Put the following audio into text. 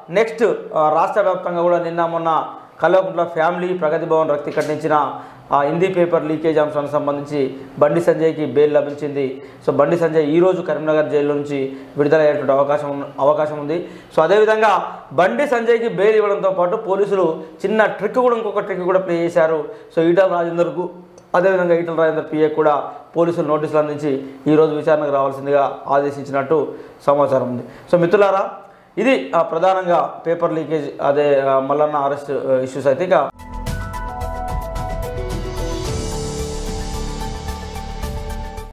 next ఆ, రాష్ట్ర వ్యాప్తంగా కూడా నిన్న మొన్న కల్వకుంట్ల ఫ్యామిలీ ప్రగతి భవన్ రక్తి కట్టించిన ఆ హిందీ పేపర్ లీకేజ్ అంశానికి సంబంధించి బండి సంజయ్కి బెయిల్ లభించింది సో బండి సంజయ్ ఈ రోజు కరీంనగర్ జైలు నుంచి విడుదలయ్యేటువంటి అవకాశం ఉన్న- అవకాశం ఉంది సో అదేవిధంగా బండి సంజయ్కి బెయిల్ ఇవ్వడంతో పాటు పోలీసులు చిన్న ట్రిక్ కూడా ఇంకొక ట్రిక్ కూడా ప్లే చేశారు సో ఈటల రాజేందర్కు అదేవిధంగా ఈటల రాజేందర్ పిఏ కూడా పోలీసులు నోటీసులు అందించి ఈరోజు విచారణకు రావాల్సిందిగా ఆదేశించినట్టు సమాచారం ఉంది సో మిత్రులారా ఇది ఆ, ప్రధానంగా పేపర్ లీకేజ్ అదే ఆ, మల్లన్న అరెస్ట్ ఇష్యూస్ అయితే ఇక